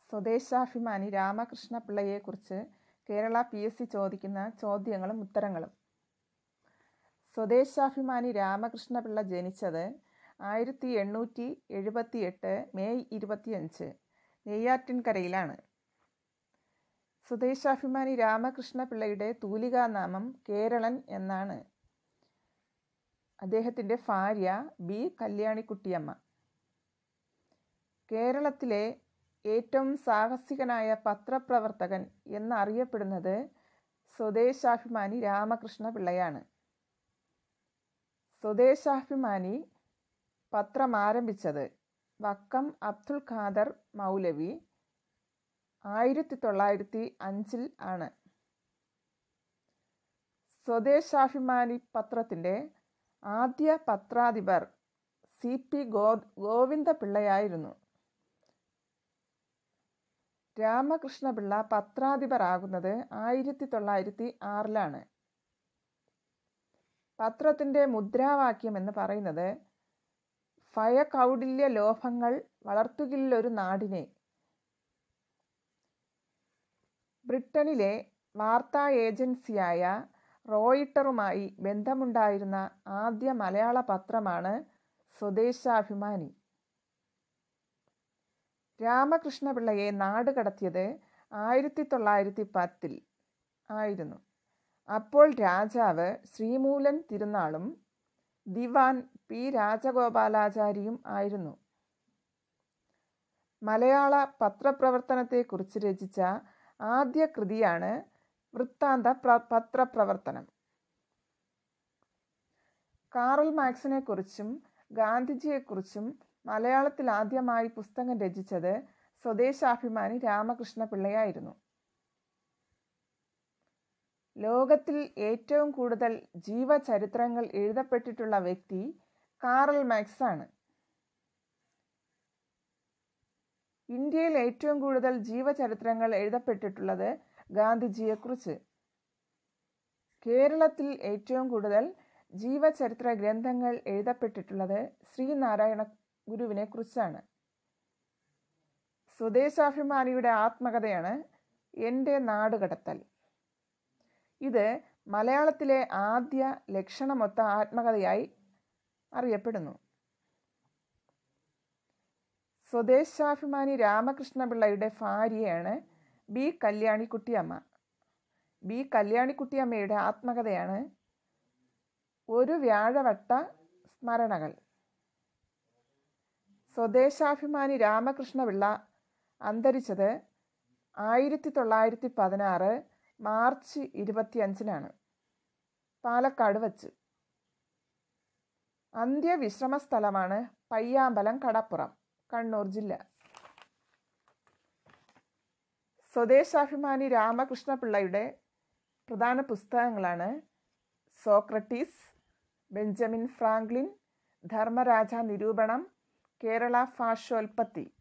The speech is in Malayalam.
സ്വദേശാഭിമാനി രാമകൃഷ്ണ പിള്ളയെക്കുറിച്ച് കേരള പി എസ് സി ചോദിക്കുന്ന ചോദ്യങ്ങളും ഉത്തരങ്ങളും സ്വദേശാഭിമാനി രാമകൃഷ്ണ പിള്ള ജനിച്ചത് ആയിരത്തി എണ്ണൂറ്റി എഴുപത്തി എട്ട് മെയ് ഇരുപത്തിയഞ്ച് നെയ്യാറ്റിൻകരയിലാണ് സ്വദേശാഭിമാനി രാമകൃഷ്ണ പിള്ളയുടെ തൂലികാനാമം കേരളൻ എന്നാണ് അദ്ദേഹത്തിൻ്റെ ഭാര്യ ബി കല്യാണിക്കുട്ടിയമ്മ കേരളത്തിലെ ഏറ്റവും സാഹസികനായ പത്രപ്രവർത്തകൻ എന്നറിയപ്പെടുന്നത് സ്വദേശാഭിമാനി രാമകൃഷ്ണ പിള്ളയാണ് സ്വദേശാഭിമാനി പത്രം ആരംഭിച്ചത് വക്കം അബ്ദുൽ ഖാദർ മൗലവി ആയിരത്തി തൊള്ളായിരത്തി അഞ്ചിൽ ആണ് സ്വദേശാഭിമാനി പത്രത്തിൻ്റെ ആദ്യ പത്രാധിപർ സി പി ഗോ ഗോവിന്ദപിള്ളയായിരുന്നു രാമകൃഷ്ണപിള്ള പത്രാധിപരാകുന്നത് ആയിരത്തി തൊള്ളായിരത്തി ആറിലാണ് പത്രത്തിൻ്റെ മുദ്രാവാക്യം എന്ന് പറയുന്നത് ഭയകൗടില്യ ലോഭങ്ങൾ വളർത്തുകില്ലൊരു നാടിനെ ബ്രിട്ടനിലെ വാർത്താ ഏജൻസിയായ റോയിട്ടറുമായി ബന്ധമുണ്ടായിരുന്ന ആദ്യ മലയാള പത്രമാണ് സ്വദേശാഭിമാനി രാമകൃഷ്ണപിള്ളയെ നാട് കടത്തിയത് ആയിരത്തി തൊള്ളായിരത്തി പത്തിൽ ആയിരുന്നു അപ്പോൾ രാജാവ് ശ്രീമൂലൻ തിരുനാളും ദിവാൻ പി രാജഗോപാലാചാരിയും ആയിരുന്നു മലയാള പത്രപ്രവർത്തനത്തെക്കുറിച്ച് രചിച്ച ആദ്യ കൃതിയാണ് വൃത്താന്ത പത്രപ്രവർത്തനം കാറൽ മാക്സിനെക്കുറിച്ചും ഗാന്ധിജിയെക്കുറിച്ചും മലയാളത്തിൽ ആദ്യമായി പുസ്തകം രചിച്ചത് സ്വദേശാഭിമാനി രാമകൃഷ്ണ പിള്ളയായിരുന്നു ലോകത്തിൽ ഏറ്റവും കൂടുതൽ ജീവചരിത്രങ്ങൾ എഴുതപ്പെട്ടിട്ടുള്ള വ്യക്തി കാറൽ മാക്സ് ആണ് ഇന്ത്യയിൽ ഏറ്റവും കൂടുതൽ ജീവചരിത്രങ്ങൾ എഴുതപ്പെട്ടിട്ടുള്ളത് ഗാന്ധിജിയെക്കുറിച്ച് കേരളത്തിൽ ഏറ്റവും കൂടുതൽ ജീവചരിത്ര ഗ്രന്ഥങ്ങൾ എഴുതപ്പെട്ടിട്ടുള്ളത് ശ്രീനാരായണ ഗുരുവിനെ കുറിച്ചാണ് സ്വദേശാഭിമാനിയുടെ ആത്മകഥയാണ് എൻ്റെ നാടുകടത്തൽ ഇത് മലയാളത്തിലെ ആദ്യ ലക്ഷണമൊത്ത ആത്മകഥയായി അറിയപ്പെടുന്നു സ്വദേശാഭിമാനി രാമകൃഷ്ണപിള്ളയുടെ ഭാര്യയാണ് ബി കല്യാണിക്കുട്ടിയമ്മ ബി കല്യാണിക്കുട്ടിയമ്മയുടെ ആത്മകഥയാണ് ഒരു വ്യാഴവട്ട സ്മരണകൾ സ്വദേശാഭിമാനി രാമകൃഷ്ണപിള്ള അന്തരിച്ചത് ആയിരത്തി തൊള്ളായിരത്തി പതിനാറ് മാർച്ച് ഇരുപത്തിയഞ്ചിനാണ് പാലക്കാട് വച്ച് അന്ത്യവിശ്രമ സ്ഥലമാണ് പയ്യാമ്പലം കടപ്പുറം കണ്ണൂർ ജില്ല സ്വദേശാഭിമാനി രാമകൃഷ്ണപിള്ളയുടെ പ്രധാന പുസ്തകങ്ങളാണ് സോക്രട്ടീസ് ബെഞ്ചമിൻ ഫ്രാങ്ക്ലിൻ ധർമ്മരാജ നിരൂപണം കേരള ഭാഷോൽപ്പത്തി